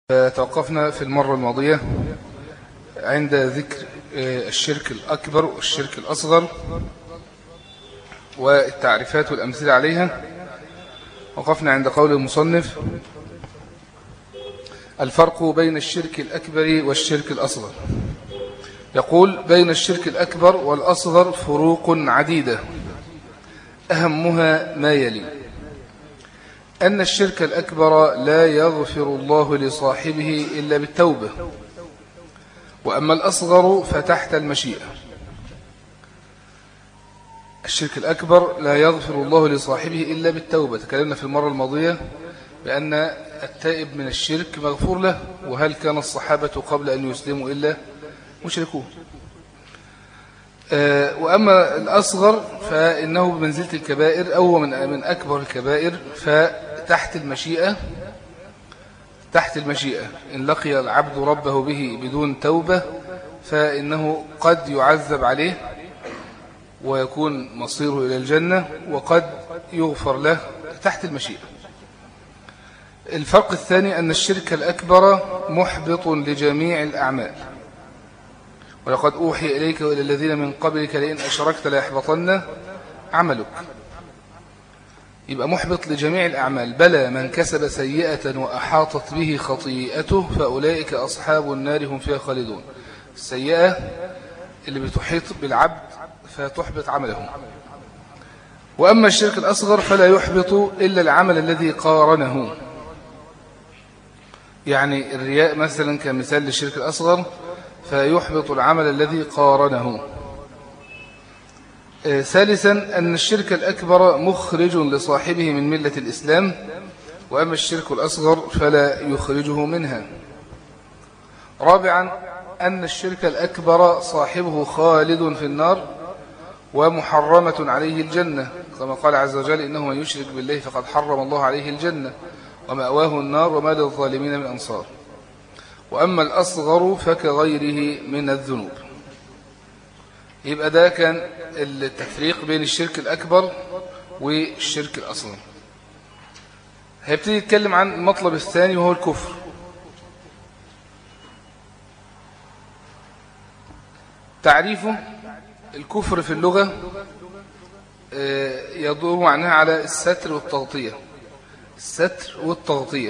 توقفنا في المرة الماضية عند ذكر الشرك الأكبر والشرك الأصغر والتعريفات والأمثلة عليها وقفنا عند قول المصنف الفرق بين الشرك الأكبر والشرك الأصغر يقول بين الشرك الأكبر والأصغر فروق عديدة أهمها ما يلي أن الشرك الأكبر لا يغفر الله لصاحبه إلا بالتوبة وأما الأصغر فتحت المشيئة الشرك الأكبر لا يغفر الله لصاحبه إلا بالتوبة تكلمنا في المرة الماضية بأن التائب من الشرك مغفور له وهل كان الصحابة قبل أن يسلموا إلا مشركون وأما الأصغر فإنه بمنزلة الكبائر أو من من أكبر الكبائر فتحت المشيئة تحت المشيئة إن لقي العبد ربه به بدون توبة فإنه قد يعذب عليه ويكون مصيره إلى الجنة وقد يغفر له تحت المشيئة الفرق الثاني أن الشرك الأكبر محبط لجميع الأعمال ولقد أوحي إليك وإلى الذين من قبلك لئن أشركت ليحبطن عملك يبقى محبط لجميع الأعمال بلى من كسب سيئة وأحاطت به خطيئته فأولئك أصحاب النار هم فيها خالدون السيئة اللي بتحيط بالعبد فتحبط عمله وأما الشرك الأصغر فلا يحبط إلا العمل الذي قارنه يعني الرياء مثلا كمثال للشرك الأصغر فيحبط العمل الذي قارنه ثالثا أن الشرك الأكبر مخرج لصاحبه من ملة الإسلام وأما الشرك الأصغر فلا يخرجه منها رابعا أن الشرك الأكبر صاحبه خالد في النار ومحرمة عليه الجنة كما قال عز وجل إنه من يشرك بالله فقد حرم الله عليه الجنة ومأواه النار وما للظالمين من أنصار وأما الأصغر فكغيره من الذنوب يبقى ده كان التفريق بين الشرك الأكبر والشرك الأصغر هيبتدي يتكلم عن المطلب الثاني وهو الكفر تعريفه الكفر في اللغة يدور معناها على الستر والتغطية الستر والتغطية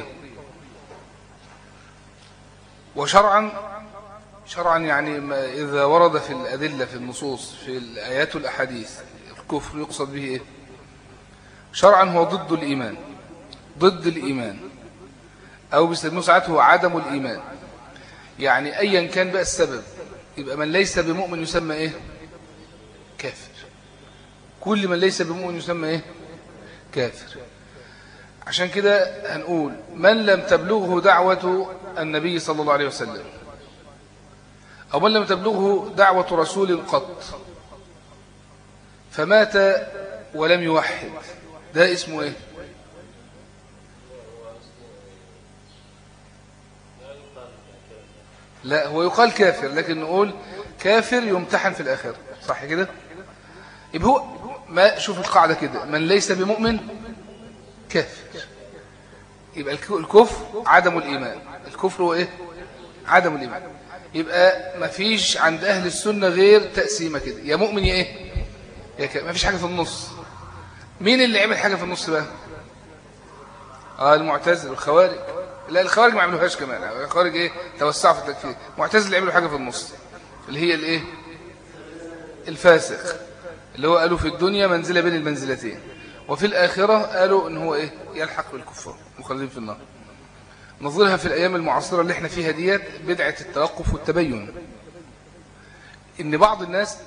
وشرعا شرعا يعني إذا ورد في الأدلة في النصوص في الآيات والأحاديث الكفر يقصد به إيه؟ شرعا هو ضد الإيمان ضد الإيمان أو بيسموه ساعات هو عدم الإيمان يعني أيا كان بقى السبب يبقى من ليس بمؤمن يسمى إيه كافر كل من ليس بمؤمن يسمى إيه كافر عشان كده هنقول من لم تبلغه دعوة النبي صلى الله عليه وسلم أو من لم تبلغه دعوة رسول قط فمات ولم يوحد ده اسمه ايه لا هو يقال كافر لكن نقول كافر يمتحن في الآخر صح كده يبقى هو ما شوف القاعدة كده من ليس بمؤمن كافر يبقى الكفر عدم الإيمان الكفر هو إيه عدم الإيمان يبقى ما فيش عند أهل السنة غير تقسيمة كده يا مؤمن يا إيه يا كافر ما فيش حاجة في النص مين اللي عمل حاجة في النص بقى آه المعتزل والخوارج لا الخوارج ما عملوهاش كمان الخوارج إيه توسعوا في التكفير المعتزل اللي عملوا حاجة في النص اللي هي الإيه الفاسق اللي هو قالوا في الدنيا منزلة بين المنزلتين وفي الآخرة قالوا إن هو إيه يلحق بالكفار مخلدين في النار نظيرها في الأيام المعاصرة اللي احنا فيها ديت بدعة التوقف والتبين إن بعض الناس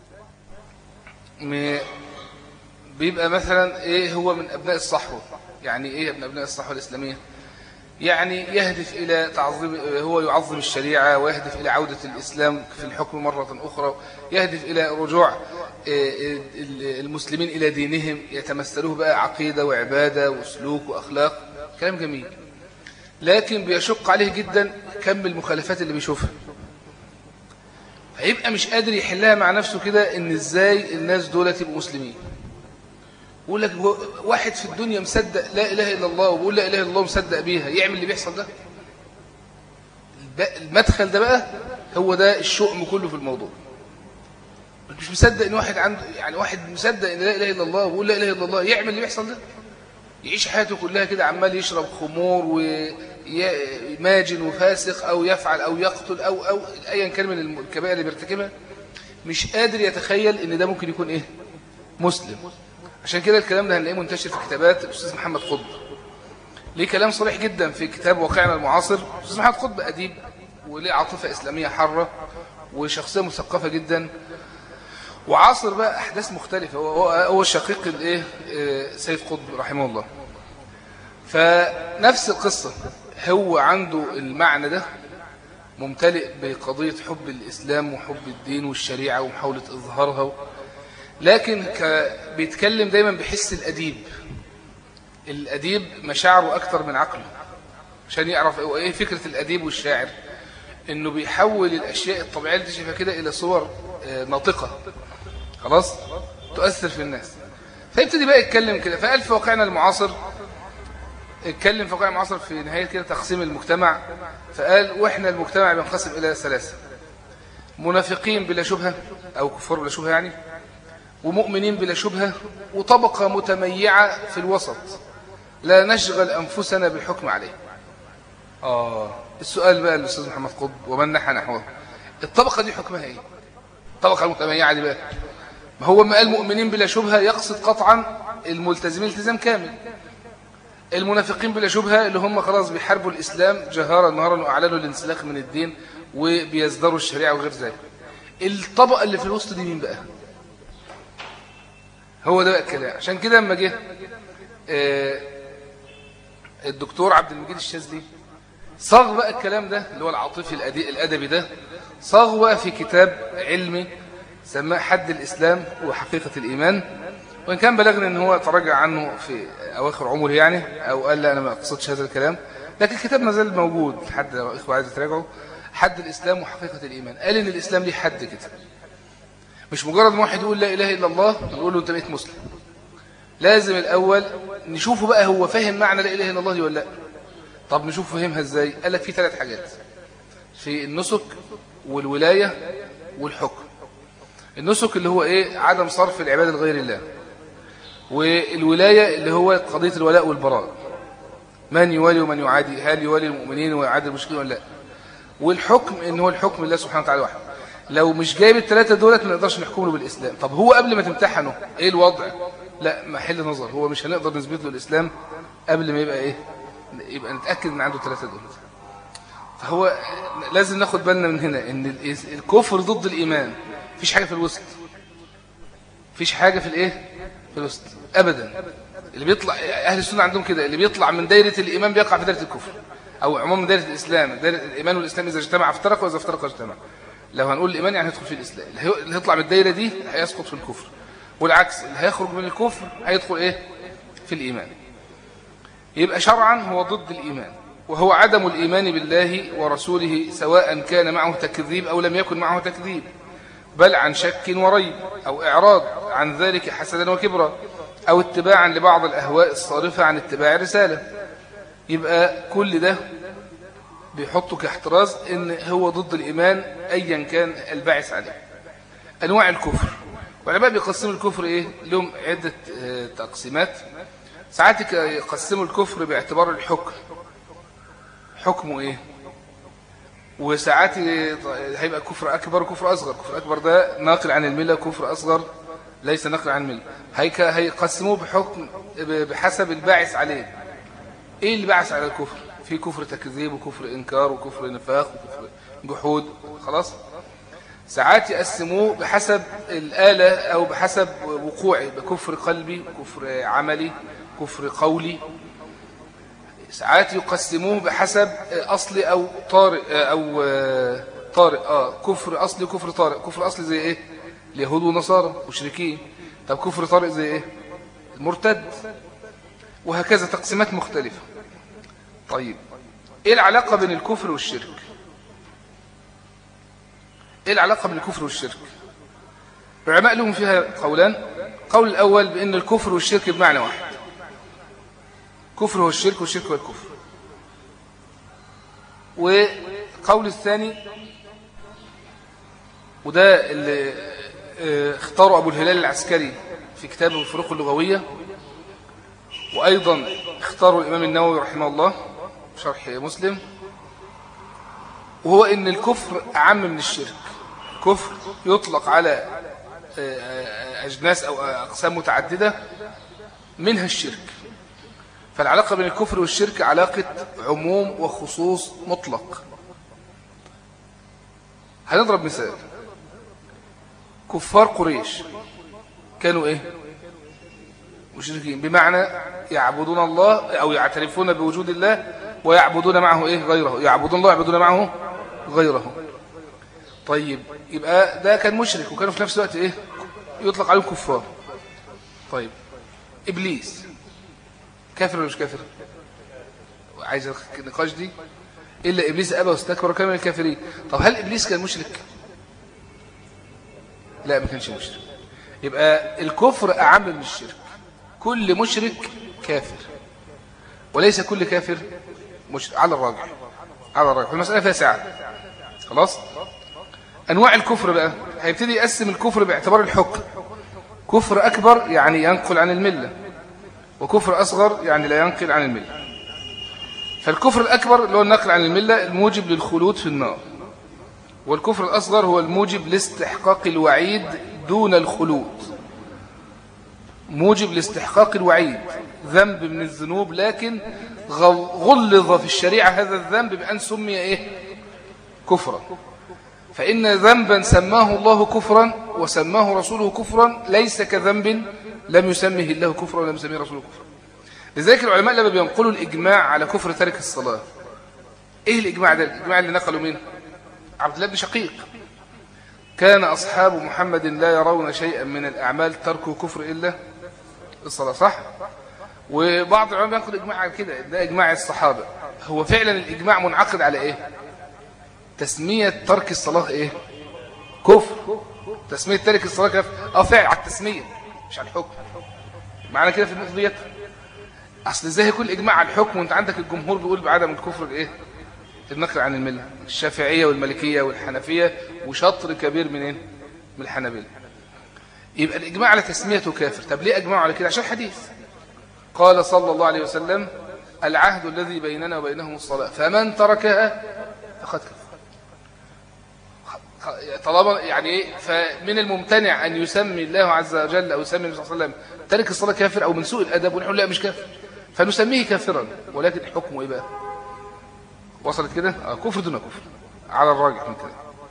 بيبقى مثلا إيه هو من أبناء الصحوة يعني إيه من أبناء الصحوة الإسلامية يعني يهدف إلى تعظيم هو يعظم الشريعة ويهدف إلى عودة الإسلام في الحكم مرة أخرى يهدف إلى رجوع المسلمين إلى دينهم يتمثلوه بقى عقيدة وعبادة وسلوك وأخلاق كلام جميل لكن بيشق عليه جدا كم المخالفات اللي بيشوفها هيبقى مش قادر يحلها مع نفسه كده ان ازاي الناس دول يبقوا مسلمين يقول لك واحد في الدنيا مصدق لا اله الا الله وبيقول لا اله الا الله مصدق بيها يعمل اللي بيحصل ده المدخل ده بقى هو ده الشؤم كله في الموضوع مش مصدق ان واحد عنده يعني واحد مصدق ان لا اله الا الله ويقول لا اله الا الله يعمل اللي بيحصل ده يعيش حياته كلها كده عمال يشرب خمور وماجن وفاسق او يفعل او يقتل او او ايا كان من الكبائر اللي بيرتكبها مش قادر يتخيل ان ده ممكن يكون ايه مسلم عشان كده الكلام ده هنلاقيه منتشر في كتابات الاستاذ محمد قطب ليه كلام صريح جدا في كتاب واقعنا المعاصر الاستاذ محمد قطب اديب وليه عاطفه اسلاميه حاره وشخصيه مثقفه جدا وعاصر بقى احداث مختلفه هو هو شقيق الايه آه، سيد قطب رحمه الله فنفس القصه هو عنده المعنى ده ممتلئ بقضيه حب الاسلام وحب الدين والشريعه ومحاوله اظهارها لكن بيتكلم دايما بحس الاديب الاديب مشاعره اكتر من عقله عشان يعرف ايه فكره الاديب والشاعر انه بيحول الاشياء الطبيعيه اللي تشوفها كده الى صور آه، ناطقه خلاص تؤثر في الناس فيبتدي بقى يتكلم كده فقال في واقعنا المعاصر اتكلم في واقعنا المعاصر في نهاية كده تقسيم المجتمع فقال واحنا المجتمع بينقسم إلى ثلاثة منافقين بلا شبهة أو كفار بلا شبهة يعني ومؤمنين بلا شبهة وطبقة متميعة في الوسط لا نشغل أنفسنا بالحكم عليه آه السؤال بقى للأستاذ محمد قطب ومن نحى نحوه الطبقة دي حكمها إيه الطبقة المتميعة دي بقى ما هو ما قال مؤمنين بلا شبهة يقصد قطعا الملتزمين التزام كامل المنافقين بلا شبهة اللي هم خلاص بيحاربوا الإسلام جهارا نهارا وأعلنوا الانسلاخ من الدين وبيزدروا الشريعة وغير ذلك الطبقة اللي في الوسط دي مين بقى هو ده بقى الكلام عشان كده لما جه آه، الدكتور عبد المجيد الشاذلي صاغ بقى الكلام ده اللي هو العاطفي الأدبي ده صاغ بقى في كتاب علمي سماه حد الإسلام وحقيقة الإيمان وإن كان بلغنا أن هو تراجع عنه في أواخر عمره يعني أو قال لا أنا ما أقصدش هذا الكلام لكن الكتاب ما زال موجود لحد لو إخوة عايز يتراجعوا حد الإسلام وحقيقة الإيمان قال إن الإسلام ليه حد كده مش مجرد ما واحد يقول لا إله إلا الله نقول له أنت بقيت مسلم لازم الأول نشوفه بقى هو فاهم معنى لا إله إلا الله دي ولا لا طب نشوف فهمها إزاي قال لك في ثلاث حاجات في النسك والولاية والحكم النسك اللي هو إيه عدم صرف العبادة لغير الله والولاية اللي هو قضية الولاء والبراء من يوالي ومن يعادي هل يوالي المؤمنين ويعادي المشركين ولا لا والحكم ان هو الحكم الله سبحانه وتعالى وحده لو مش جايب الثلاثة دولت ما نقدرش نحكم له بالإسلام طب هو قبل ما تمتحنه ايه الوضع لا محل نظر هو مش هنقدر نثبت له الإسلام قبل ما يبقى ايه يبقى نتأكد ان عنده ثلاثة دولت فهو لازم ناخد بالنا من هنا ان الكفر ضد الإيمان مفيش حاجة في الوسط مفيش حاجة في الايه في الوسط ابدا اللي بيطلع اهل السنه عندهم كده اللي بيطلع من دايره الايمان بيقع في دايره الكفر او عموما دايره الاسلام دايره الايمان والاسلام اذا اجتمع افترق واذا افترق اجتمع لو هنقول الايمان يعني هيدخل في الاسلام اللي هيطلع من الدايره دي هيسقط في الكفر والعكس اللي هيخرج من الكفر هيدخل ايه في الايمان يبقى شرعا هو ضد الايمان وهو عدم الايمان بالله ورسوله سواء كان معه تكذيب او لم يكن معه تكذيب بل عن شك وريب أو إعراض عن ذلك حسدا وكبرا أو اتباعا لبعض الأهواء الصارفة عن اتباع الرسالة يبقى كل ده بيحطه كاحتراز ان هو ضد الإيمان أيا كان الباعث عليه أنواع الكفر والعلماء بيقسموا الكفر إيه؟ لهم عدة آه، تقسيمات ساعات يقسموا الكفر باعتبار الحكم حكمه إيه؟ وساعات هيبقى كفر أكبر وكفر أصغر كفر أكبر ده ناقل عن الملة كفر أصغر ليس ناقل عن الملة هيقسموه بحكم بحسب الباعث عليه إيه اللي باعث على الكفر في كفر تكذيب وكفر إنكار وكفر نفاق وكفر جحود خلاص ساعات يقسموه بحسب الآلة أو بحسب وقوعه بكفر قلبي كفر عملي كفر قولي ساعات يقسموه بحسب أصل أو طارئ أو طارئ آه كفر أصلي وكفر طارئ كفر أصلي زي إيه اليهود والنصارى مشركين طب كفر طارئ زي إيه المرتد وهكذا تقسيمات مختلفة طيب إيه العلاقة بين الكفر والشرك إيه العلاقة بين الكفر والشرك العلماء لهم فيها قولان قول الأول بأن الكفر والشرك بمعنى واحد كفر هو الشرك والشرك هو الكفر القول الثاني وده اللي آه، اختاره أبو الهلال العسكري في كتابه الفروق اللغوية وأيضا اختاره الإمام النووي رحمه الله شرح مسلم وهو إن الكفر أعم من الشرك كفر يطلق على آه، آه، أجناس أو أقسام متعددة منها الشرك فالعلاقة بين الكفر والشرك علاقة عموم وخصوص مطلق هنضرب مثال كفار قريش كانوا ايه مشركين بمعنى يعبدون الله او يعترفون بوجود الله ويعبدون معه ايه غيره يعبدون الله ويعبدون معه غيره طيب يبقى ده كان مشرك وكانوا في نفس الوقت ايه يطلق عليهم كفار طيب ابليس كافر ولا مش كافر عايز النقاش دي الا ابليس ابى واستكبر وكان من الكافرين طب هل ابليس كان مشرك لا ما كانش مشرك يبقى الكفر أعم من الشرك كل مشرك كافر وليس كل كافر مشرك على الراجح على الراجح المسألة فيها ساعة خلاص أنواع الكفر بقى هيبتدي يقسم الكفر باعتبار الحكم كفر أكبر يعني ينقل عن الملة وكفر أصغر يعني لا ينقل عن الملة فالكفر الأكبر اللي هو النقل عن الملة الموجب للخلود في النار والكفر الأصغر هو الموجب لاستحقاق الوعيد دون الخلود موجب لاستحقاق الوعيد ذنب من الذنوب لكن غلظ في الشريعة هذا الذنب بأن سمي إيه؟ كفرا فإن ذنبا سماه الله كفرا وسماه رسوله كفرا ليس كذنب لم يسمه الله كفرا ولم يسميه رسوله كفرا لذلك العلماء لما بينقلوا الإجماع على كفر ترك الصلاة إيه الإجماع ده؟ الإجماع اللي نقلوا منه عبد الله بن شقيق كان أصحاب محمد لا يرون شيئا من الأعمال تركوا كفر إلا الصلاة صح؟ وبعض العلماء ينقل إجماع على كده ده إجماع الصحابة هو فعلا الإجماع منعقد على إيه؟ تسمية ترك الصلاة إيه؟ كفر تسمية ترك الصلاة كفر أو فعل على التسمية مش على الحكم معنى كده في النقطة ديت أصل إزاي يكون إجماع على الحكم وأنت عندك الجمهور بيقول بعدم الكفر إيه؟ النقل عن الملة الشافعية والمالكية والحنفية وشطر كبير منين من الحنابلة يبقى الإجماع على تسميته كافر طب ليه أجمعوا على كده عشان حديث قال صلى الله عليه وسلم العهد الذي بيننا وبينهم الصلاة فمن تركها فقد كفر طالما يعني ايه فمن الممتنع أن يسمي الله عز وجل أو يسمي النبي صلى الله عليه وسلم ترك الصلاة كافر أو من سوء الأدب ونحن لا مش كافر فنسميه كافرا ولكن حكمه إيه بقى وصلت كده آه كفر دون كفر على الراجح من كده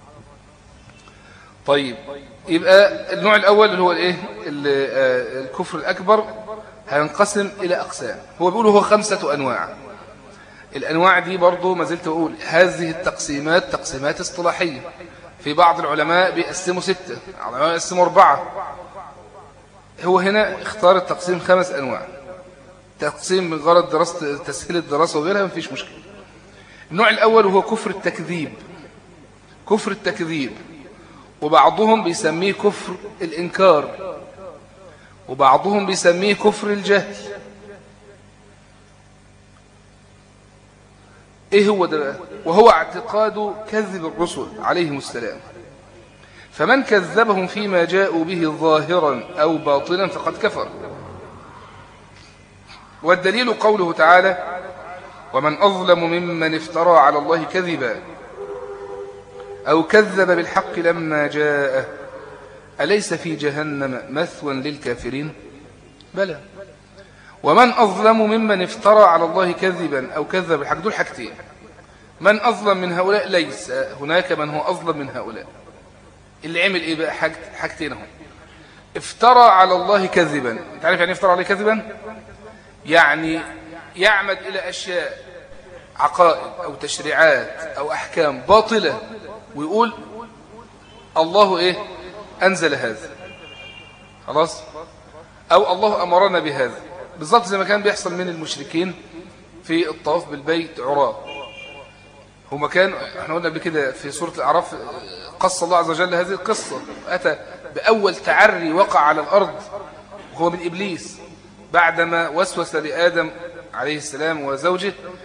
طيب يبقى النوع الأول اللي هو الايه آه، الكفر الأكبر هينقسم إلى أقسام هو بيقول هو خمسة أنواع الأنواع دي برضو ما زلت أقول هذه التقسيمات تقسيمات اصطلاحية في بعض العلماء بيقسموا ستة العلماء بيقسموا أربعة هو هنا اختار التقسيم خمس أنواع تقسيم من غرض دراسة تسهيل الدراسة وغيرها مفيش مشكلة النوع الأول هو كفر التكذيب كفر التكذيب وبعضهم بيسميه كفر الإنكار وبعضهم بيسميه كفر الجهل ايه هو ده وهو اعتقاد كذب الرسل عليهم السلام فمن كذبهم فيما جاءوا به ظاهرا أو باطنا فقد كفر والدليل قوله تعالى ومن أظلم ممن افترى على الله كذبا أو كذب بالحق لما جاءه أليس في جهنم مثوى للكافرين بلى ومن أظلم ممن افترى على الله كذبا أو كذب بالحق دول حاجتين من أظلم من هؤلاء ليس هناك من هو أظلم من هؤلاء اللي عمل إيه بقى حاجتين هم افترى على الله كذبا انت عارف يعني افترى عليه كذبا يعني يعمد إلى أشياء عقائد أو تشريعات أو أحكام باطلة ويقول الله إيه أنزل هذا خلاص أو الله أمرنا بهذا بالضبط زي ما كان بيحصل من المشركين في الطواف بالبيت عراة هما كان احنا قلنا قبل كده في سورة الأعراف قص الله عز وجل هذه القصة أتى بأول تعري وقع على الأرض وهو من إبليس بعدما وسوس لآدم عليه السلام وزوجه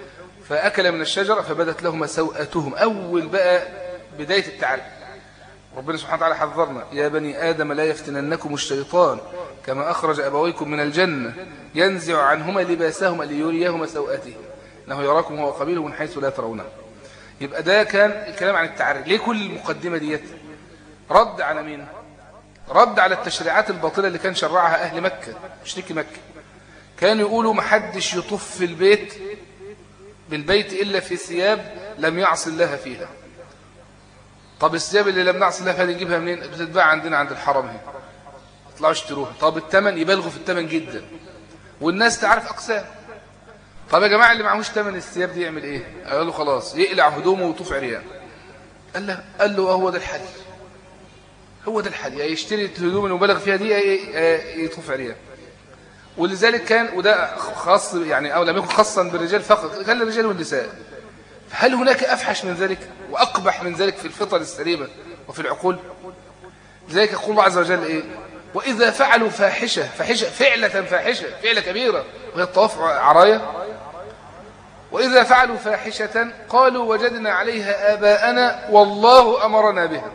فأكل من الشجرة فبدت لهما سوءتهم أول بقى بداية التعرف ربنا سبحانه وتعالى حذرنا يا بني آدم لا يفتننكم الشيطان كما أخرج أبويكم من الجنة ينزع عنهما لباسهما ليريهما سوءاتهم إنه يراكم هو قبيله من حيث لا ترونه يبقى ده كان الكلام عن التعري ليه كل المقدمة ديت رد على مين رد على التشريعات الباطلة اللي كان شرعها أهل مكة مشركي مكة كانوا يقولوا محدش يطف في البيت بالبيت إلا في ثياب لم يعص الله فيها طب الثياب اللي لم نعص الله فيها نجيبها منين بتتباع عندنا عند الحرم هنا اطلعوا اشتروها طب الثمن يبالغوا في الثمن جدا والناس تعرف أقسام طب يا جماعة اللي معهوش ثمن الثياب دي يعمل ايه قال له خلاص يقلع هدومه ويطوف عريان قال له قال له هو ده الحل هو ده الحل يعني يشتري الهدوم المبالغ فيها دي يطوف عريان ولذلك كان وده خاص يعني او لم يكن خاصا بالرجال فقط كان للرجال والنساء هل هناك افحش من ذلك واقبح من ذلك في الفطر السليمه وفي العقول لذلك يقول الله عز وجل ايه واذا فعلوا فاحشه فاحشه فعله فاحشه فعله كبيره وهي الطواف عرايا وإذا فعلوا فاحشة قالوا وجدنا عليها آباءنا والله أمرنا بها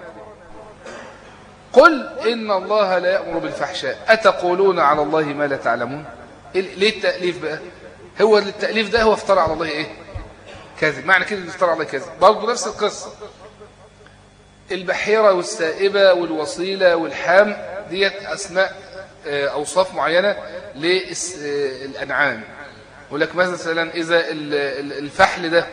قل إن الله لا يأمر بالفحشاء أتقولون على الله ما لا تعلمون ليه التأليف بقى هو التأليف ده هو افترى على الله إيه كذب معنى كده افترى على الله كذب برضه نفس القصة البحيرة والسائبة والوصيلة والحام ديت أسماء أوصاف معينة للأنعام يقول لك مثلا إذا الفحل ده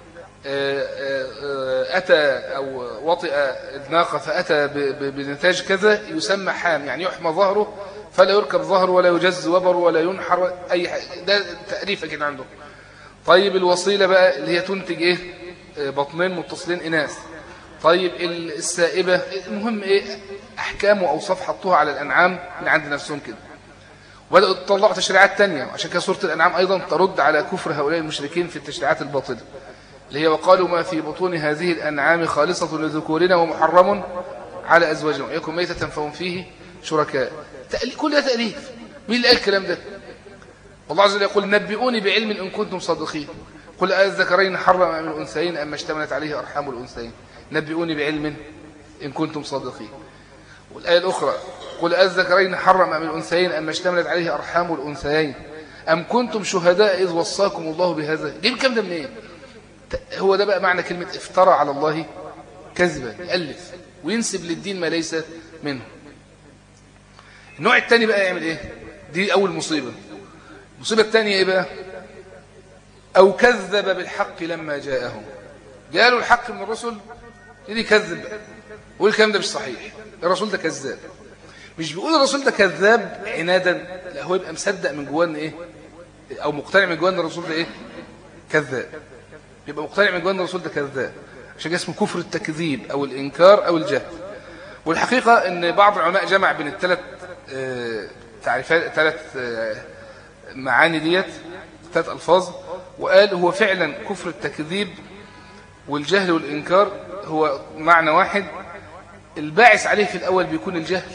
أتى أو وطئ الناقة فأتى بنتاج كذا يسمى حام يعني يحمى ظهره فلا يركب ظهره ولا يجز وبره ولا ينحر أي حاجة ده تأليفة كده عنده طيب الوصيلة بقى اللي هي تنتج إيه بطنين متصلين إناث طيب السائبة المهم إيه أحكام وأوصاف حطوها على الأنعام من عند نفسهم كده وبدأوا تطلعوا تشريعات تانية عشان كده سورة الأنعام أيضا ترد على كفر هؤلاء المشركين في التشريعات الباطلة اللي هي وقالوا ما في بطون هذه الأنعام خالصة لذكورنا ومحرم على أزواجهم يكون ميتة فهم فيه شركاء كل ده تأليف مين اللي قال الكلام ده والله عز وجل يقول نبئوني بعلم إن كنتم صادقين قل الذكرين حرم أم الأنثيين أما اشتملت عليه أرحام الأنثيين نبئوني بعلم إن كنتم صادقين والآية الأخرى قل الذكرين حرم أم الأنثيين أما اشتملت عليه أرحام الأنثيين أم كنتم شهداء إذ وصاكم الله بهذا جيب كم ده منين هو ده بقى معنى كلمة افترى على الله كذبا يألف وينسب للدين ما ليس منه النوع الثاني بقى يعمل ايه دي أول مصيبة المصيبة الثانية ايه بقى أو كذب بالحق لما جاءهم جاءوا الحق من الرسل يدي كذب بقى والكلام ده مش صحيح الرسول ده كذاب مش بيقول الرسول ده كذاب عنادا لا هو يبقى مصدق من جواه ايه او مقتنع من جواه ان الرسول ده ايه كذاب يبقى مقتنع من جواه ان الرسول ده كذاب عشان اسمه كفر التكذيب او الانكار او الجهل والحقيقه ان بعض العلماء جمع بين الثلاث تعريفات ثلاث معاني ديت ثلاث الفاظ وقال هو فعلا كفر التكذيب والجهل والانكار هو معنى واحد الباعث عليه في الأول بيكون الجهل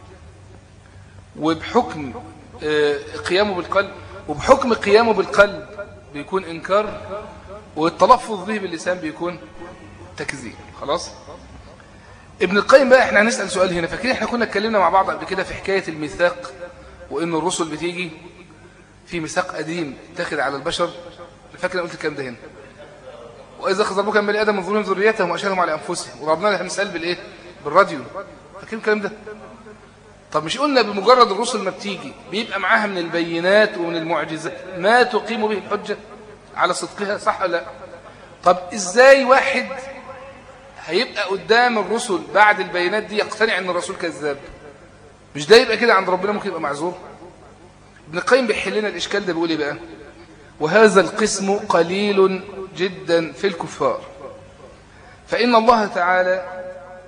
وبحكم قيامه بالقلب وبحكم قيامه بالقلب بيكون إنكار والتلفظ به باللسان بيكون تكذيب خلاص ابن القيم بقى احنا هنسأل سؤال هنا فاكرين احنا كنا اتكلمنا مع بعض قبل كده في حكاية الميثاق وان الرسل بتيجي في ميثاق قديم تاخد على البشر فاكر انا قلت الكلام ده هنا واذا اخذ ربك من بني ادم من ظلم ذريتهم واشهدهم على انفسهم وضربنا لها مثال بالايه بالراديو فاكرين الكلام ده طب مش قلنا بمجرد الرسل ما بتيجي بيبقى معاها من البينات ومن المعجزات ما تقيم به الحجة على صدقها صح ولا لا طب ازاي واحد هيبقى قدام الرسل بعد البينات دي يقتنع ان الرسول كذاب مش ده يبقى كده عند ربنا ممكن يبقى معذور ابن القيم بيحل لنا الاشكال ده بيقول ايه بقى وهذا القسم قليل جدا في الكفار فإن الله تعالى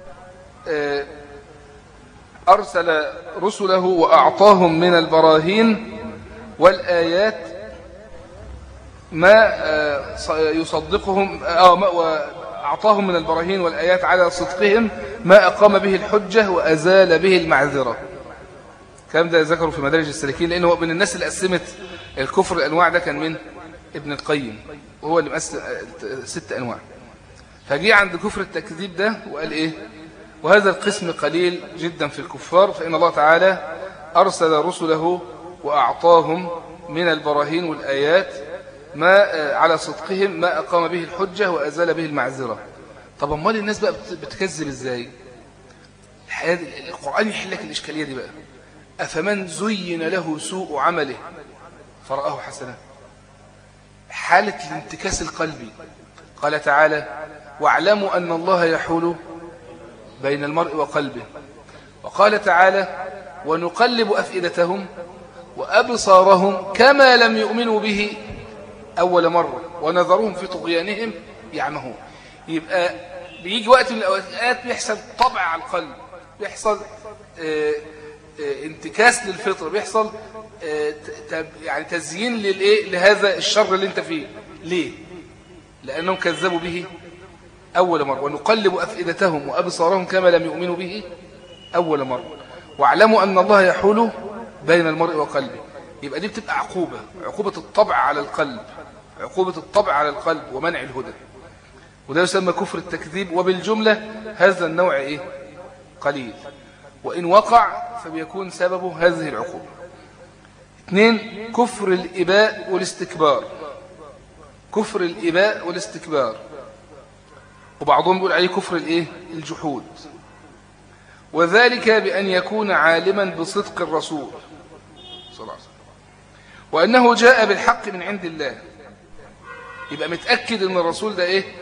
أرسل رسله وأعطاهم من البراهين والآيات ما يصدقهم وأعطاهم من البراهين والآيات على صدقهم ما أقام به الحجة وأزال به المعذرة كلام ده ذكروا في مدارج السالكين لأنه من الناس اللي قسمت الكفر الأنواع ده كان من ابن القيم وهو اللي مقسم ست أنواع فجي عند كفر التكذيب ده وقال إيه وهذا القسم قليل جدا في الكفار فإن الله تعالى أرسل رسله وأعطاهم من البراهين والآيات ما على صدقهم ما أقام به الحجة وأزال به المعذرة طب امال الناس بقى بتكذب ازاي القرآن يحل لك الإشكالية دي بقى أفمن زين له سوء عمله فرآه حسنا حالة الانتكاس القلبي قال تعالى واعلموا أن الله يحول بين المرء وقلبه وقال تعالى ونقلب أفئدتهم وأبصارهم كما لم يؤمنوا به أول مرة ونظرهم في طغيانهم يعمهون يبقى بيجي وقت من الأوقات بيحصل طبع على القلب بيحصل اه اه انتكاس للفطرة بيحصل اه يعني تزيين للإيه لهذا الشر اللي انت فيه ليه لأنهم كذبوا به أول مرة ونقلب أفئدتهم وأبصارهم كما لم يؤمنوا به أول مرة واعلموا أن الله يحول بين المرء وقلبه يبقى دي بتبقى عقوبة عقوبة الطبع على القلب عقوبة الطبع على القلب ومنع الهدى وده يسمى كفر التكذيب وبالجملة هذا النوع إيه؟ قليل وإن وقع فبيكون سببه هذه العقوبة اثنين كفر الإباء والاستكبار كفر الإباء والاستكبار وبعضهم يقول عليه كفر الإيه؟ الجحود وذلك بأن يكون عالما بصدق الرسول صلى الله عليه وسلم وأنه جاء بالحق من عند الله يبقى متأكد أن الرسول ده إيه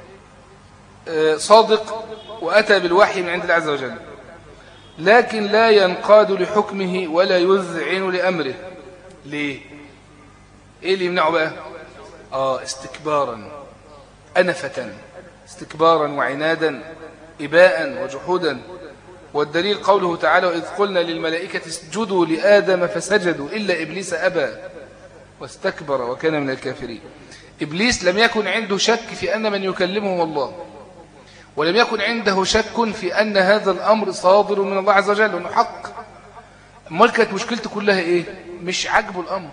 صادق وأتى بالوحي من عند الله عز وجل لكن لا ينقاد لحكمه ولا يذعن لأمره ليه إيه اللي يمنعه بقى آه استكبارا أنفة استكبارا وعنادا إباء وجحودا والدليل قوله تعالى وإذ قلنا للملائكة اسجدوا لآدم فسجدوا إلا إبليس أبى واستكبر وكان من الكافرين إبليس لم يكن عنده شك في أن من يكلمه الله ولم يكن عنده شك في أن هذا الأمر صادر من الله عز وجل وأنه حق امال كانت مشكلته كلها إيه مش عجبه الأمر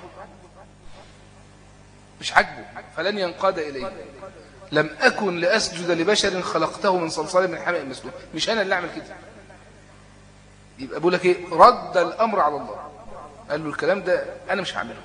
مش عجبه فلن ينقاد إليه لم أكن لأسجد لبشر خلقته من صلصال من حمئ مسلوب مش أنا اللي أعمل كده يبقى بقول لك إيه رد الأمر على الله قال له الكلام ده أنا مش هعمله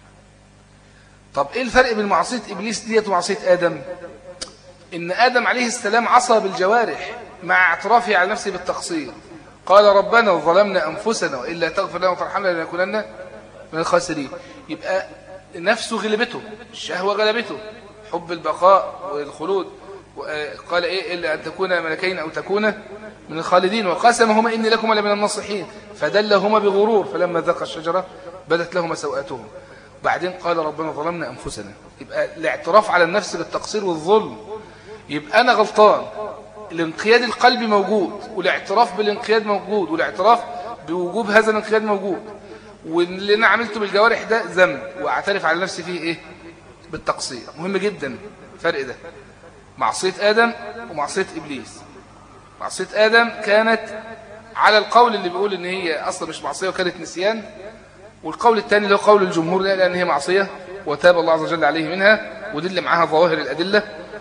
طب إيه الفرق بين معصية إبليس ديت ومعصية آدم إن آدم عليه السلام عصى بالجوارح مع اعترافه على نفسه بالتقصير قال ربنا ظلمنا أنفسنا وإلا تغفر لنا وترحمنا لنكونن من الخاسرين يبقى نفسه غلبته الشهوة غلبته حب البقاء والخلود قال إيه إلا أن تكون ملكين أو تكون من الخالدين وقسمهما إني لكم لمن الناصحين فدلهما بغرور فلما ذاق الشجرة بدت لهما سوءاتهم بعدين قال ربنا ظلمنا أنفسنا يبقى الاعتراف على النفس بالتقصير والظلم يبقى أنا غلطان الانقياد القلبي موجود والاعتراف بالانقياد موجود والاعتراف بوجوب هذا الانقياد موجود واللي أنا عملته بالجوارح ده ذنب وأعترف على نفسي فيه إيه بالتقصير مهم جدا الفرق ده معصية آدم ومعصية إبليس معصية آدم كانت على القول اللي بيقول إن هي أصلا مش معصية وكانت نسيان والقول الثاني اللي هو قول الجمهور لا لأن هي معصية وتاب الله عز وجل عليه منها ودل معاها ظواهر الأدلة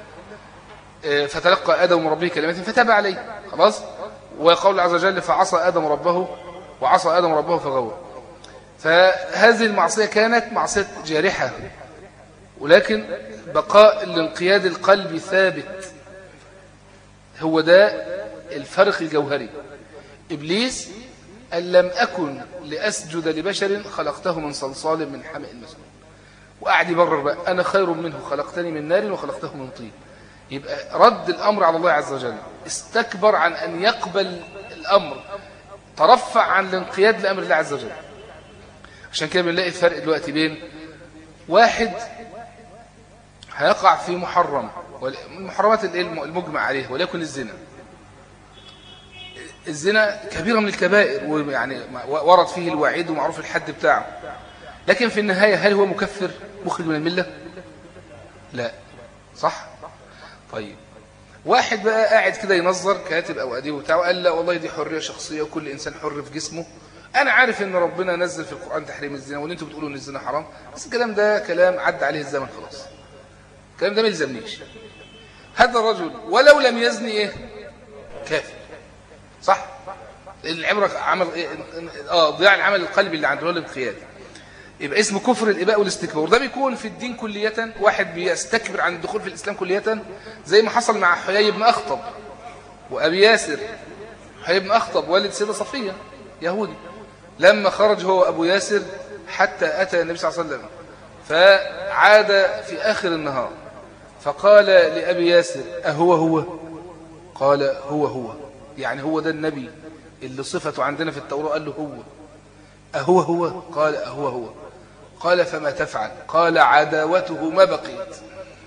فتلقى آدم من ربه كلمات فتاب عليه خلاص وقول عز وجل فعصى آدم ربه وعصى آدم ربه فغوى فهذه المعصية كانت معصية جارحة ولكن بقاء الانقياد القلبي ثابت هو ده الفرق الجوهري إبليس أن لم أكن لأسجد لبشر خلقته من صلصال من حمئ مسنون وقعد يبرر بقى أنا خير منه خلقتني من نار وخلقته من طين يبقى رد الأمر على الله عز وجل استكبر عن أن يقبل الأمر ترفع عن الانقياد لأمر الله عز وجل عشان كده بنلاقي الفرق دلوقتي بين واحد هيقع في محرم المحرمات المجمع عليه وليكن الزنا الزنا كبيرة من الكبائر ويعني ورد فيه الوعيد ومعروف الحد بتاعه لكن في النهاية هل هو مكفر مخرج من الملة لا صح طيب واحد بقى قاعد كده ينظر كاتب او اديب بتاعه قال لا والله دي حريه شخصيه وكل انسان حر في جسمه انا عارف ان ربنا نزل في القرآن تحريم الزنا واللي انتوا بتقولوا ان الزنا حرام بس الكلام ده كلام عدى عليه الزمن خلاص الكلام ده ما يلزمنيش هذا الرجل ولو لم يزني ايه كافر صح العبرة عمل إيه؟ اه ضياع العمل القلبي اللي عنده هو الانقياد يبقى اسمه كفر الإباء والاستكبار ده بيكون في الدين كلية واحد بيستكبر عن الدخول في الإسلام كلية زي ما حصل مع حيي بن أخطب وأبي ياسر حيي بن أخطب والد سيدة صفية يهودي لما خرج هو أبو ياسر حتى أتى النبي صلى الله عليه وسلم فعاد في آخر النهار فقال لأبي ياسر أهو هو قال هو هو يعني هو ده النبي اللي صفته عندنا في التوراة قال له هو أهو هو قال أهو هو قال فما تفعل قال عداوته ما بقيت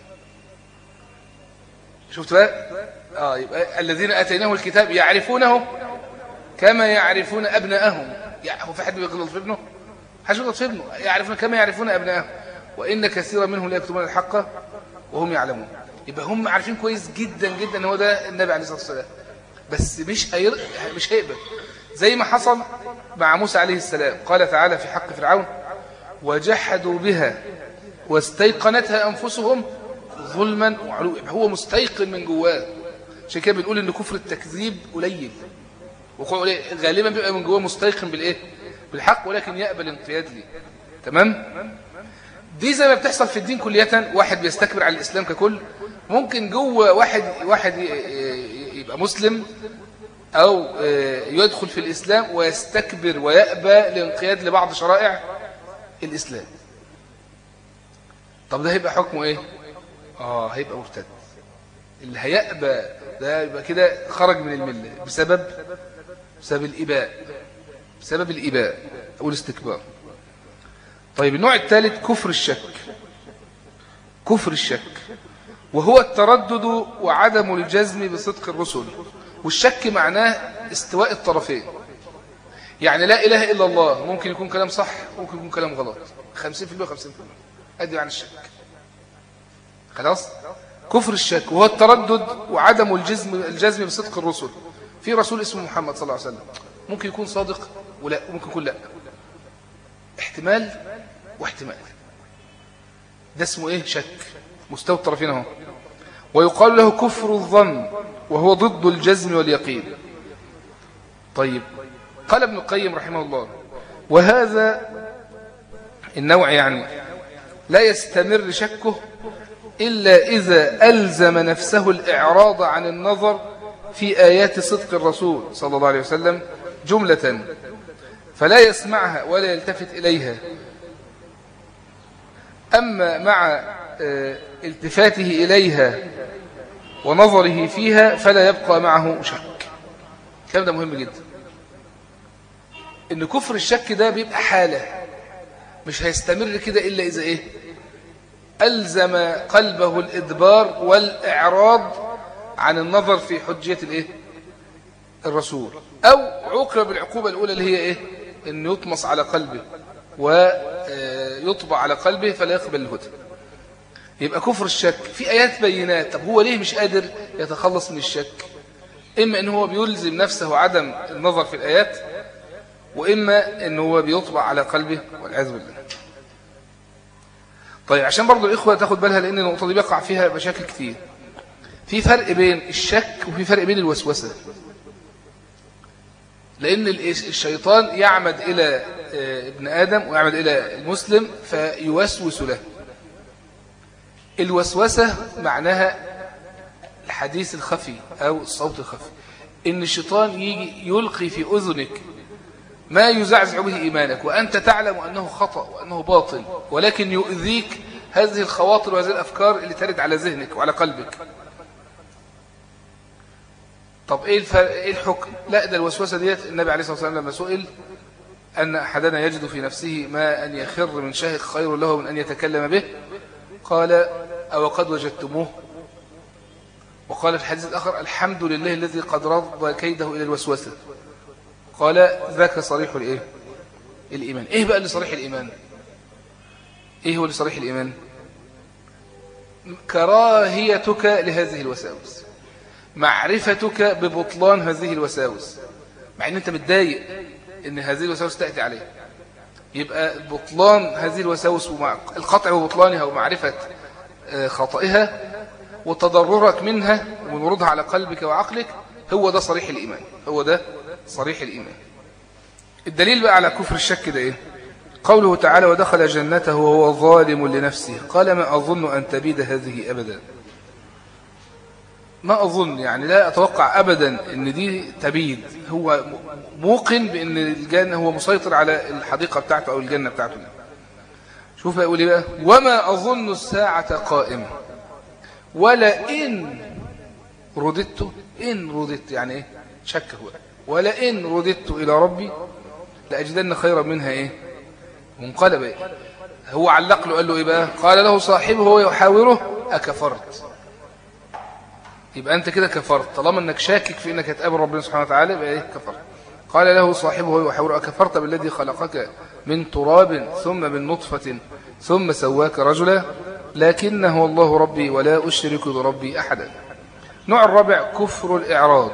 شفت بقى آه يبقى الذين أتيناه الكتاب يعرفونه كما يعرفون أبناءهم يعني هو في حد بيغلط في ابنه حد بيغلط في ابنه يعرفون كما يعرفون أبناءهم وإن كثيرا منهم لا يكتبون الحق وهم يعلمون يبقى هم عارفين كويس جدا جدا ان هو ده النبي عليه الصلاة والسلام بس مش هير... مش هيقبل زي ما حصل مع موسى عليه السلام قال تعالى في حق فرعون وجحدوا بها واستيقنتها أنفسهم ظلما وعلوا هو مستيقن من جواه عشان كده بنقول ان كفر التكذيب قليل وقوع غالبا بيبقى من جواه مستيقن بالايه بالحق ولكن يقبل انقياد ليه تمام دي زي ما بتحصل في الدين كلية واحد بيستكبر على الإسلام ككل ممكن جوه واحد واحد يبقى مسلم أو يدخل في الإسلام ويستكبر ويأبى الانقياد لبعض شرائع الإسلام طب ده هيبقى حكمه إيه؟ آه هيبقى مرتد اللي هيأبى ده يبقى كده خرج من الملة بسبب بسبب الإباء بسبب الإباء أو الاستكبار طيب النوع الثالث كفر الشك كفر الشك وهو التردد وعدم الجزم بصدق الرسل والشك معناه استواء الطرفين يعني لا إله إلا الله ممكن يكون كلام صح ممكن يكون كلام غلط 50% و50% أدي عن الشك خلاص كفر الشك وهو التردد وعدم الجزم الجزم بصدق الرسل في رسول اسمه محمد صلى الله عليه وسلم ممكن يكون صادق ولا ممكن يكون لا احتمال واحتمال ده اسمه ايه شك مستوى الطرفين اهو ويقال له كفر الظن وهو ضد الجزم واليقين طيب قال ابن القيم رحمه الله وهذا النوع يعني لا يستمر شكه إلا إذا ألزم نفسه الإعراض عن النظر في آيات صدق الرسول صلى الله عليه وسلم جملة فلا يسمعها ولا يلتفت إليها أما مع التفاته إليها ونظره فيها فلا يبقى معه شك الكلام ده مهم جدا إن كفر الشك ده بيبقى حالة مش هيستمر كده إلا إذا إيه ألزم قلبه الإدبار والإعراض عن النظر في حجية الإيه الرسول أو عوقب بالعقوبة الأولى اللي هي إيه إنه يطمس على قلبه ويطبع على قلبه فلا يقبل الهدى يبقى كفر الشك في آيات بينات طب هو ليه مش قادر يتخلص من الشك إما إن هو بيلزم نفسه عدم النظر في الآيات وإما إن هو بيطبع على قلبه والعياذ بالله طيب عشان برضو الإخوة تاخد بالها لأن النقطة دي بيقع فيها مشاكل كتير في فرق بين الشك وفي فرق بين الوسوسة لأن الشيطان يعمد إلى ابن آدم ويعمد إلى المسلم فيوسوس له الوسوسة معناها الحديث الخفي أو الصوت الخفي إن الشيطان يجي يلقي في أذنك ما يزعزع به إيمانك وأنت تعلم أنه خطأ وأنه باطل ولكن يؤذيك هذه الخواطر وهذه الأفكار اللي ترد على ذهنك وعلى قلبك طب إيه, الفرق إيه الحكم لا ده الوسوسة ديت النبي عليه الصلاة والسلام لما سئل أن أحدنا يجد في نفسه ما أن يخر من شاهق خير له من أن يتكلم به قال أو قد وجدتموه وقال في الحديث الآخر الحمد لله الذي قد رضى كيده إلى الوسوسة قال ذاك صريح الإيه؟ الإيمان إيه بقى اللي صريح الإيمان إيه هو اللي صريح الإيمان كراهيتك لهذه الوساوس معرفتك ببطلان هذه الوساوس مع ان انت متضايق ان هذه الوساوس تأتي عليه يبقى بطلان هذه الوساوس القطع وبطلانها ومعرفة آه، خطئها وتضررك منها ومرودها على قلبك وعقلك هو ده صريح الإيمان هو ده صريح الإيمان الدليل بقى على كفر الشك ده إيه قوله تعالى ودخل جنته وهو ظالم لنفسه قال ما أظن أن تبيد هذه أبدا ما أظن يعني لا أتوقع أبدا أن دي تبيد هو موقن بأن الجنة هو مسيطر على الحديقة بتاعته أو الجنة بتاعته شوف يقول بقى وما أظن الساعة قائمة ولا إن رددت إن رددت يعني إيه شك هو ولا إن رددت إلى ربي لأجدن خيرا منها إيه منقلب إيه هو علق له قال له إيه بقى قال له صاحبه هو يحاوره أكفرت يبقى أنت كده كفرت طالما أنك شاكك في أنك هتقابل ربنا سبحانه وتعالى يبقى إيه كفرت قال له صاحبه يحاوره أكفرت بالذي خلقك من تراب ثم من نطفة ثم سواك رجلا لكنه الله ربي ولا أشرك بربي أحدا نوع الرابع كفر الإعراض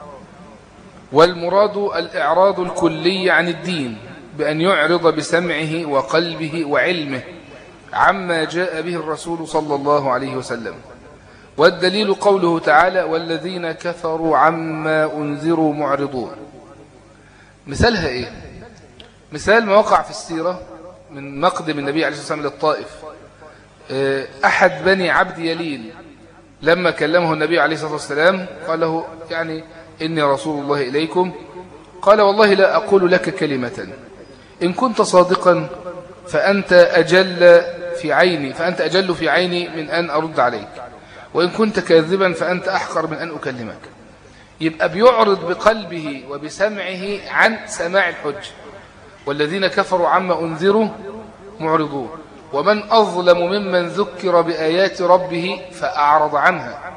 والمراد الإعراض الكلي عن الدين بأن يعرض بسمعه وقلبه وعلمه عما جاء به الرسول صلى الله عليه وسلم والدليل قوله تعالى والذين كفروا عما أنذروا معرضون مثالها إيه مثال ما وقع في السيرة من مقدم النبي عليه الصلاة والسلام للطائف آه، أحد بني عبد يليل لما كلمه النبي عليه الصلاة والسلام قال له يعني إني رسول الله إليكم قال والله لا أقول لك كلمة إن كنت صادقا فأنت أجل في عيني فأنت أجل في عيني من أن أرد عليك وإن كنت كاذبا فأنت أحقر من أن أكلمك يبقى بيعرض بقلبه وبسمعه عن سماع الحج والذين كفروا عما أنذروا معرضون ومن أظلم ممن ذكر بآيات ربه فأعرض عنها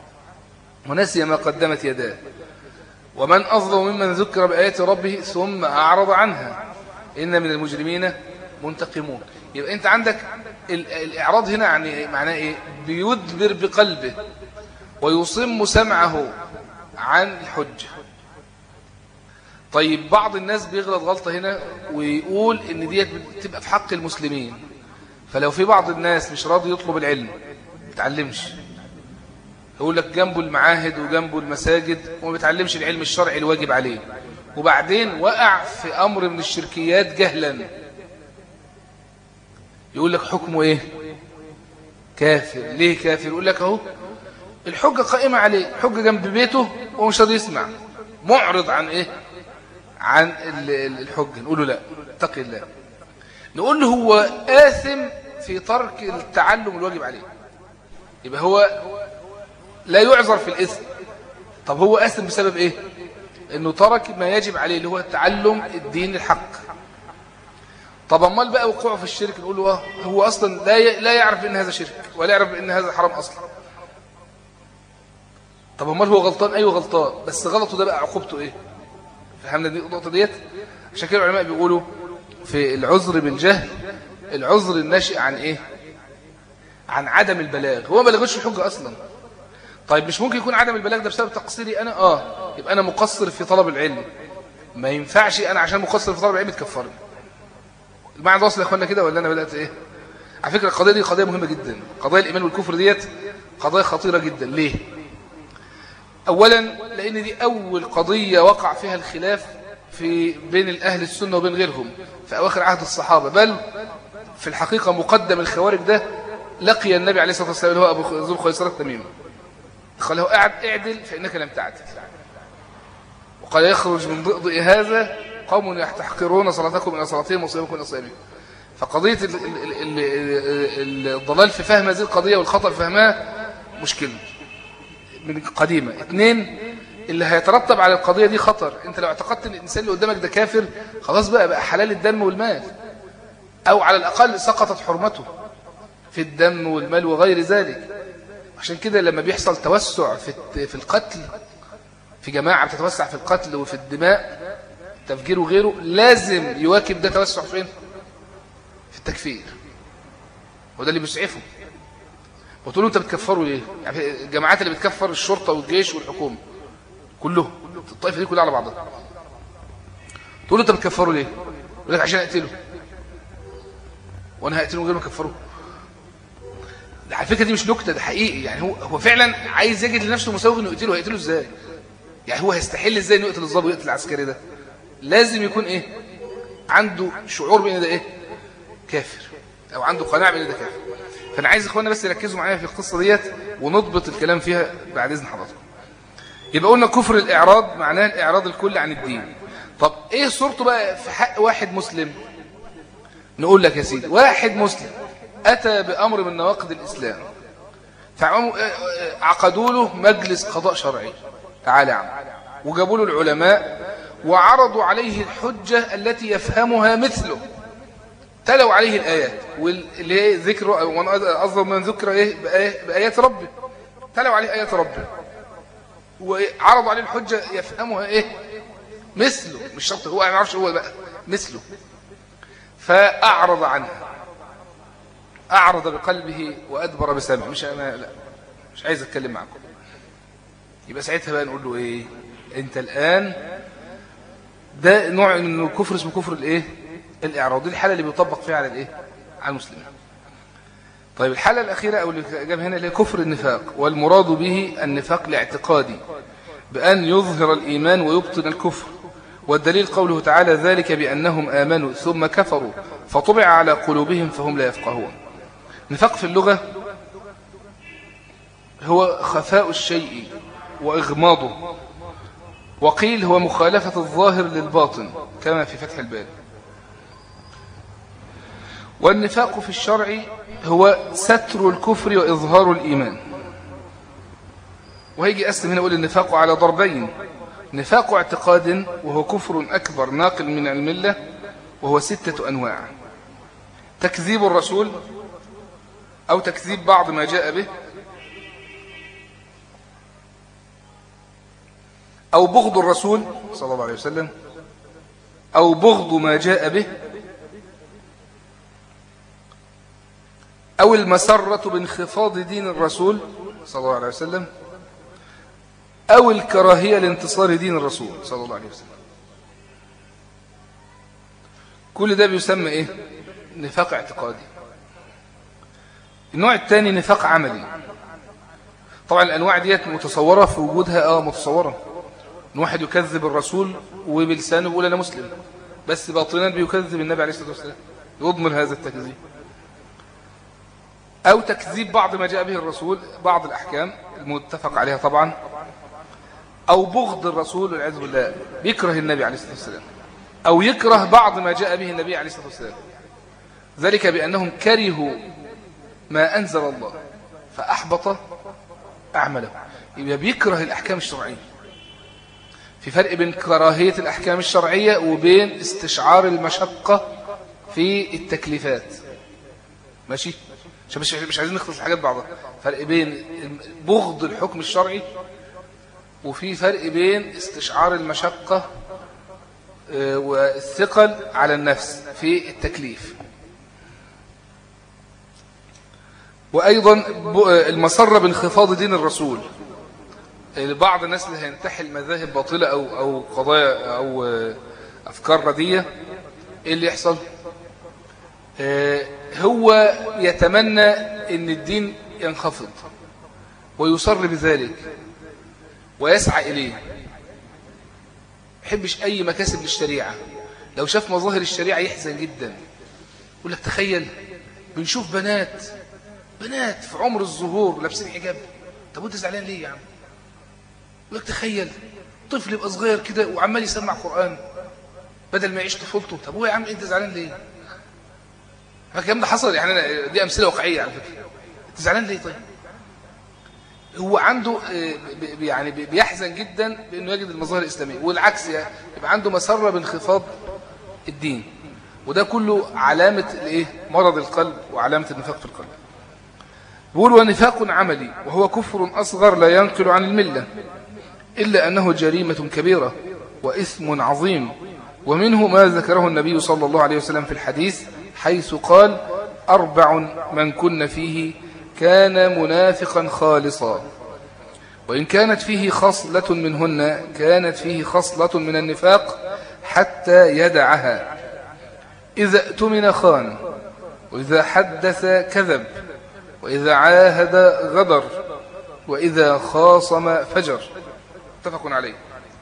ونسي ما قدمت يداه ومن أظلم ممن ذكر بآيات ربه ثم أعرض عنها إن من المجرمين منتقمون يبقى أنت عندك الإعراض هنا يعني معناه إيه بيدبر بقلبه ويصم سمعه عن الحجة طيب بعض الناس بيغلط غلطة هنا ويقول إن ديت بتبقى في حق المسلمين فلو في بعض الناس مش راضي يطلب العلم ما بيتعلمش يقول لك جنبه المعاهد وجنبه المساجد وما بيتعلمش العلم الشرعي الواجب عليه وبعدين وقع في أمر من الشركيات جهلا يقول لك حكمه ايه كافر ليه كافر يقول لك اهو الحجة قائمة عليه حجة جنب بيته ومش راضي يسمع معرض عن ايه عن الحجة نقول له لا اتقي الله نقول له هو آثم في ترك التعلم الواجب عليه يبقى هو لا يعذر في الإثم طب هو آثم بسبب إيه إنه ترك ما يجب عليه اللي هو تعلم الدين الحق طب امال بقى وقوعه في الشرك نقول له هو اصلا لا لا يعرف ان هذا شرك ولا يعرف ان هذا حرام اصلا طب امال هو غلطان ايوه غلطان بس غلطه ده بقى عقوبته ايه فهمنا دي النقطه ديت عشان كده العلماء بيقولوا في العذر بالجهل العذر الناشئ عن ايه عن عدم البلاغ هو ما بلغش الحجه اصلا طيب مش ممكن يكون عدم البلاغ ده بسبب تقصيري انا اه يبقى انا مقصر في طلب العلم ما ينفعش انا عشان مقصر في طلب العلم تكفرني المعنى ده وصل يا اخوانا كده ولا انا بدات ايه على فكره القضيه دي قضيه مهمه جدا قضايا الايمان والكفر ديت قضايا خطيره جدا ليه اولا لان دي اول قضيه وقع فيها الخلاف في بين الاهل السنه وبين غيرهم في اواخر عهد الصحابه بل في الحقيقه مقدم الخوارج ده لقي النبي عليه الصلاه والسلام هو ابو ذو الخيصره التميمي قال له قاعد اعدل فانك لم تعدل وقال يخرج من ضئضئ هذا قوم يحتحقرون صلاتكم إلى صلاتهم وصيامكم إلى صيامهم فقضية الضلال في فهم هذه القضية والخطأ في فهمها مشكلة من قديمة اثنين اللي هيترتب على القضية دي خطر انت لو اعتقدت ان الانسان اللي قدامك ده كافر خلاص بقى بقى حلال الدم والمال او على الاقل سقطت حرمته في الدم والمال وغير ذلك عشان كده لما بيحصل توسع في في القتل في جماعة بتتوسع في القتل وفي الدماء تفجير وغيره لازم يواكب ده توسع فين في التكفير وده اللي بيسعفه وتقول له انت بتكفروا ليه يعني الجماعات اللي بتكفر الشرطة والجيش والحكومة كلهم الطائفة دي كلها على بعضها تقول له انت بتكفره ليه يقول لك عشان اقتله وانا هقتله من غير ما اكفره ده على فكره دي مش نكته ده حقيقي يعني هو هو فعلا عايز يجد لنفسه مساوي انه يقتله هيقتله ازاي يعني هو هيستحل ازاي انه يقتل الضابط ويقتل العسكري ده لازم يكون ايه عنده شعور بان ده ايه كافر او عنده قناعه بان ده كافر فانا عايز اخواننا بس يركزوا معايا في القصه ديت ونضبط الكلام فيها بعد اذن حضراتكم يبقى قلنا كفر الاعراض معناه الاعراض الكل عن الدين طب ايه صورته بقى في حق واحد مسلم نقول لك يا سيدي واحد مسلم اتى بامر من نواقض الاسلام فعقدوا له مجلس قضاء شرعي تعالى يا عم وجابوا له العلماء وعرضوا عليه الحجة التي يفهمها مثله تلوا عليه الآيات واللي هي ذكر وانا أظلم من ذكر إيه بآيات ربه تلوا عليه آيات ربه وعرضوا عليه الحجة يفهمها إيه مثله مش شرط هو ما يعرفش هو بقى مثله فأعرض عنها أعرض بقلبه وأدبر بسمعه مش أنا لا مش عايز أتكلم معكم يبقى ساعتها بقى نقول له إيه أنت الآن ده نوع من الكفر اسمه كفر الإيه الإعراض دي الحالة اللي بيطبق فيها على الإيه على المسلمين طيب الحالة الأخيرة أو اللي جاب هنا اللي هي كفر النفاق والمراد به النفاق الاعتقادي بأن يظهر الإيمان ويبطن الكفر والدليل قوله تعالى ذلك بأنهم آمنوا ثم كفروا فطبع على قلوبهم فهم لا يفقهون نفاق في اللغة هو خفاء الشيء وإغماضه وقيل هو مخالفة الظاهر للباطن كما في فتح الباب والنفاق في الشرع هو ستر الكفر وإظهار الإيمان وهيجي أسلم هنا يقول النفاق على ضربين نفاق اعتقاد وهو كفر أكبر ناقل من الملة وهو ستة أنواع تكذيب الرسول أو تكذيب بعض ما جاء به أو بغض الرسول صلى الله عليه وسلم أو بغض ما جاء به أو المسرة بانخفاض دين الرسول صلى الله عليه وسلم أو الكراهية لانتصار دين الرسول صلى الله عليه وسلم كل ده بيسمى إيه؟ نفاق اعتقادي النوع الثاني نفاق عملي طبعا الأنواع ديت متصورة في وجودها آه متصورة إن واحد يكذب الرسول وبلسانه يقول أنا مسلم بس باطنا بيكذب النبي عليه الصلاة والسلام يضمن هذا التكذيب أو تكذيب بعض ما جاء به الرسول بعض الأحكام المتفق عليها طبعا أو بغض الرسول والعياذ بالله بيكره النبي عليه الصلاة والسلام أو يكره بعض ما جاء به النبي عليه الصلاة والسلام ذلك بأنهم كرهوا ما أنزل الله فأحبط أعمله يبقى بيكره الأحكام الشرعية في فرق بين كراهية الأحكام الشرعية وبين استشعار المشقة في التكليفات ماشي عشان مش مش عايزين نخلص الحاجات بعضها فرق بين بغض الحكم الشرعي وفي فرق بين استشعار المشقة والثقل على النفس في التكليف وأيضا المسرة بانخفاض دين الرسول بعض الناس اللي هينتحل مذاهب باطلة أو, أو قضايا أو أفكار ردية إيه اللي يحصل هو يتمنى أن الدين ينخفض ويصر بذلك ويسعى إليه يحبش أي مكاسب للشريعة لو شاف مظاهر الشريعة يحزن جدا يقول لك تخيل بنشوف بنات بنات في عمر الظهور لابسين حجاب طب وانت زعلان ليه يا عم يقول لك تخيل طفل يبقى صغير كده وعمال يسمع قرآن بدل ما يعيش طفولته طب هو يا عم انت زعلان ليه الكلام ده حصل يعني أنا دي أمثلة واقعية على فكرة انت زعلان ليه طيب هو عنده يعني بيحزن جدا بأنه يجد المظاهر الإسلامية والعكس يعني يبقى عنده مسرة بانخفاض الدين وده كله علامة الايه مرض القلب وعلامة النفاق في القلب بيقول ونفاق عملي وهو كفر أصغر لا ينقل عن الملة إلا أنه جريمة كبيرة وإثم عظيم ومنه ما ذكره النبي صلى الله عليه وسلم في الحديث حيث قال أربع من كن فيه كان منافقا خالصا وإن كانت فيه خصلة منهن كانت فيه خصلة من النفاق حتى يدعها إذا اؤتمن خان وإذا حدث كذب وإذا عاهد غدر وإذا خاصم فجر متفق عليه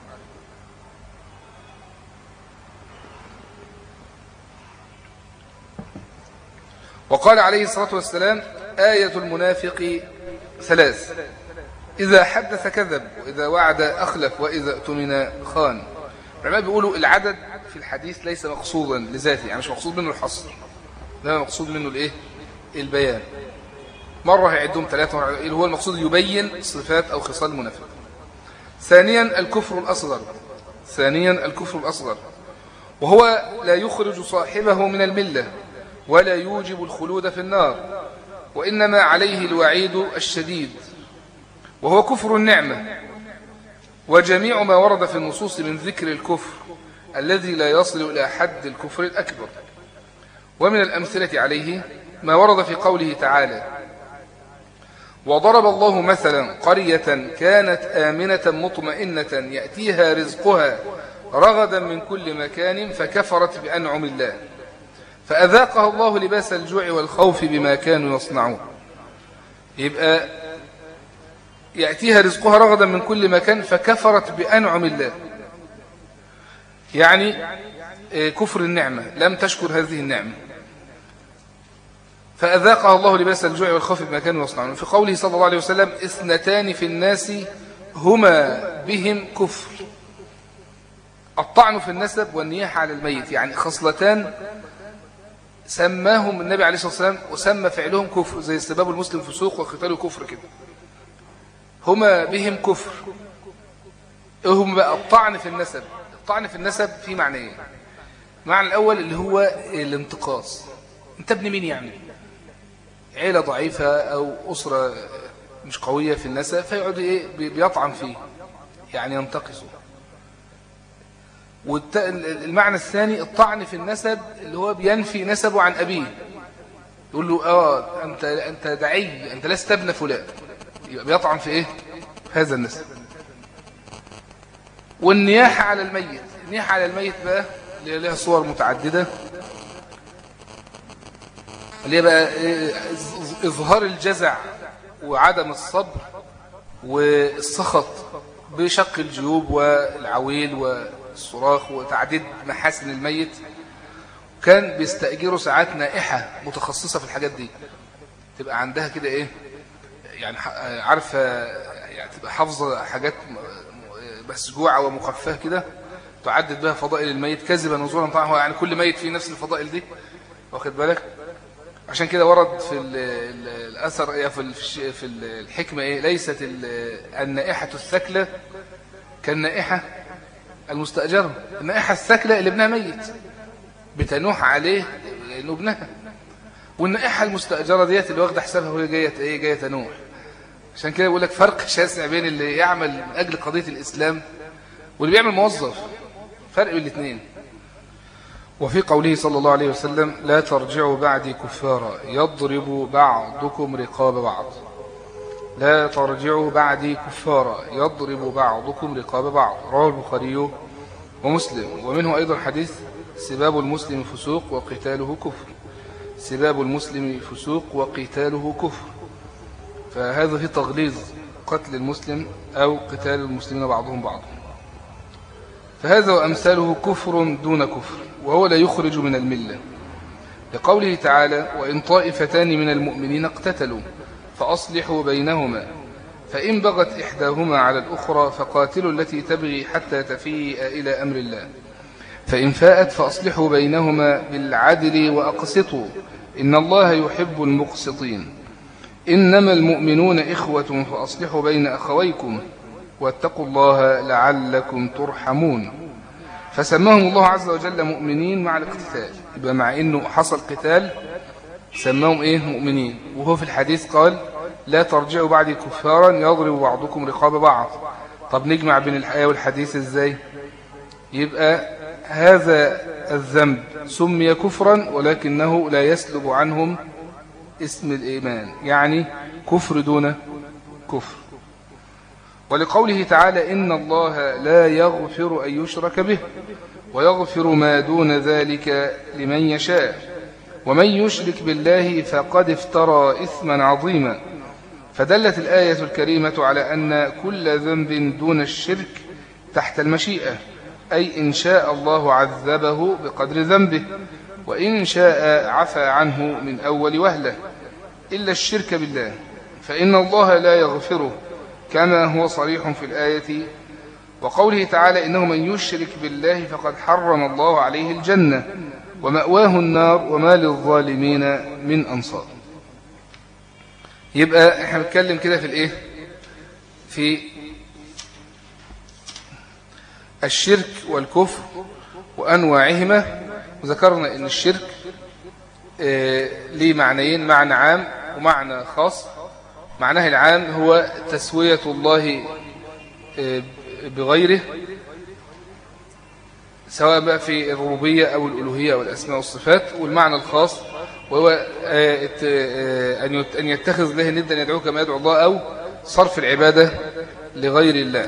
وقال عليه الصلاة والسلام آية المنافق ثلاث إذا حدث كذب وإذا وعد أخلف وإذا اؤتمن خان العلماء بيقولوا العدد في الحديث ليس مقصودا لذاته يعني مش مقصود منه الحصر لا مقصود منه الايه البيان مرة هيعدهم ثلاثة مرة اللي هو المقصود يبين صفات أو خصال المنافق ثانيا الكفر الأصغر ثانيا الكفر الأصغر وهو لا يخرج صاحبه من الملة ولا يوجب الخلود في النار وإنما عليه الوعيد الشديد وهو كفر النعمة وجميع ما ورد في النصوص من ذكر الكفر الذي لا يصل إلى حد الكفر الأكبر ومن الأمثلة عليه ما ورد في قوله تعالى وضرب الله مثلا قرية كانت آمنة مطمئنة يأتيها رزقها رغدا من كل مكان فكفرت بأنعم الله فأذاقها الله لباس الجوع والخوف بما كانوا يصنعون يبقى يأتيها رزقها رغدا من كل مكان فكفرت بأنعم الله يعني آه، كفر النعمة لم تشكر هذه النعمة فأذاقها الله لباس الجوع والخوف بما كانوا يصنعون في قوله صلى الله عليه وسلم اثنتان في الناس هما بهم كفر الطعن في النسب والنياحة على الميت يعني خصلتان سماهم النبي عليه الصلاة والسلام وسمى فعلهم كفر زي استباب المسلم فسوق وقتاله كفر كده هما بهم كفر هم بقى الطعن في النسب الطعن في النسب في معنيين المعنى الأول اللي هو الانتقاص انت ابن مين يعني عيلة ضعيفة أو أسرة مش قوية في النسب فيقعد إيه بيطعن فيه يعني ينتقصه والمعنى الثاني الطعن في النسب اللي هو بينفي نسبه عن أبيه يقول له آه أنت, أنت دعي أنت لست ابن فلان يبقى بيطعن في إيه هذا النسب والنياحة على الميت النياحة على الميت بقى اللي لها صور متعددة اللي هي بقى إيه؟ إظهار الجزع وعدم الصبر والسخط بشق الجيوب والعويل والصراخ وتعديد محاسن الميت كان بيستأجروا ساعات نائحة متخصصة في الحاجات دي تبقى عندها كده ايه يعني عارفة يعني تبقى حافظة حاجات مسجوعة ومخفاه كده تعدد بها فضائل الميت كذبا نزولا طبعا هو يعني كل ميت فيه نفس الفضائل دي واخد بالك عشان كده ورد في الأثر في في الحكمة إيه ليست النائحة الثكلة كالنائحة المستأجرة النائحة الثكلة اللي ابنها ميت بتنوح عليه لأنه ابنها والنائحة المستأجرة ديت اللي واخده حسابها وهي جاية ايه جاية تنوح عشان كده بيقول لك فرق شاسع بين اللي يعمل من أجل قضية الإسلام واللي بيعمل موظف فرق بين الاثنين وفي قوله صلى الله عليه وسلم لا ترجعوا بعدي كفارا يضرب بعضكم رقاب بعض لا ترجعوا بعدي كفارا يضرب بعضكم رقاب بعض رواه البخاري ومسلم ومنه أيضا حديث سباب المسلم فسوق وقتاله كفر سباب المسلم فسوق وقتاله كفر فهذا في تغليظ قتل المسلم أو قتال المسلمين بعضهم بعضا فهذا وأمثاله كفر دون كفر وهو لا يخرج من الملة لقوله تعالى وإن طائفتان من المؤمنين اقتتلوا فأصلحوا بينهما فإن بغت إحداهما على الأخرى فقاتلوا التي تبغي حتى تفيء إلى أمر الله فإن فاءت فأصلحوا بينهما بالعدل وأقسطوا إن الله يحب المقسطين إنما المؤمنون إخوة فأصلحوا بين أخويكم واتقوا الله لعلكم ترحمون فسماهم الله عز وجل مؤمنين مع الاقتتال يبقى مع انه حصل قتال سماهم ايه مؤمنين وهو في الحديث قال لا ترجعوا بعد كفارا يضرب بعضكم رقاب بعض طب نجمع بين الآية والحديث ازاي يبقى هذا الذنب سمي كفرا ولكنه لا يسلب عنهم اسم الإيمان يعني كفر دون كفر ولقوله تعالى إن الله لا يغفر أن يشرك به ويغفر ما دون ذلك لمن يشاء ومن يشرك بالله فقد افترى إثما عظيما فدلت الآية الكريمة على أن كل ذنب دون الشرك تحت المشيئة أي إن شاء الله عذبه بقدر ذنبه وإن شاء عفى عنه من أول وهلة إلا الشرك بالله فإن الله لا يغفره كما هو صريح في الآية وقوله تعالى إنه من يشرك بالله فقد حرم الله عليه الجنة ومأواه النار وما للظالمين من أنصار يبقى احنا بنتكلم كده في الايه في الشرك والكفر وأنواعهما وذكرنا ان الشرك آه، ليه معنيين معنى عام ومعنى خاص معناه العام هو تسوية الله آه، بغيره سواء بقى في الربوبية أو الألوهية أو الأسماء والصفات والمعنى الخاص وهو آه، آه، أن يتخذ له ندا يدعوه كما يدعو الله أو صرف العبادة لغير الله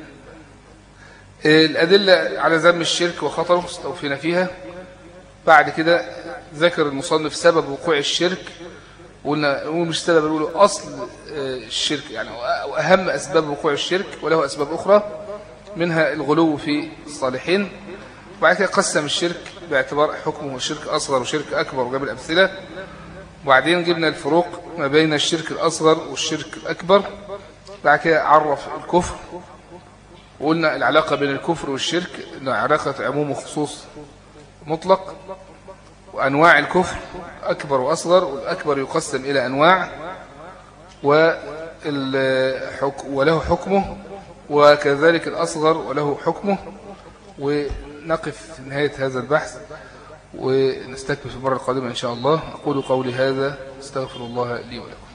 الأدلة على ذم الشرك وخطره استوفينا فيها بعد كده ذكر المصنف سبب وقوع الشرك وقلنا هو مش سبب نقول أصل آه، الشرك يعني وأهم أسباب وقوع الشرك وله أسباب أخرى منها الغلو في الصالحين وبعد كده قسم الشرك باعتبار حكمه شرك أصغر وشرك أكبر وجاب الأمثلة وبعدين جبنا الفروق ما بين الشرك الأصغر والشرك الأكبر بعد كده عرف الكفر وقلنا العلاقة بين الكفر والشرك إنه علاقة عموم وخصوص مطلق وأنواع الكفر أكبر وأصغر والأكبر يقسم إلى أنواع وله حكمه وكذلك الأصغر وله حكمه ونقف في نهاية هذا البحث ونستكمل في المرة القادمة إن شاء الله أقول قولي هذا استغفر الله لي ولكم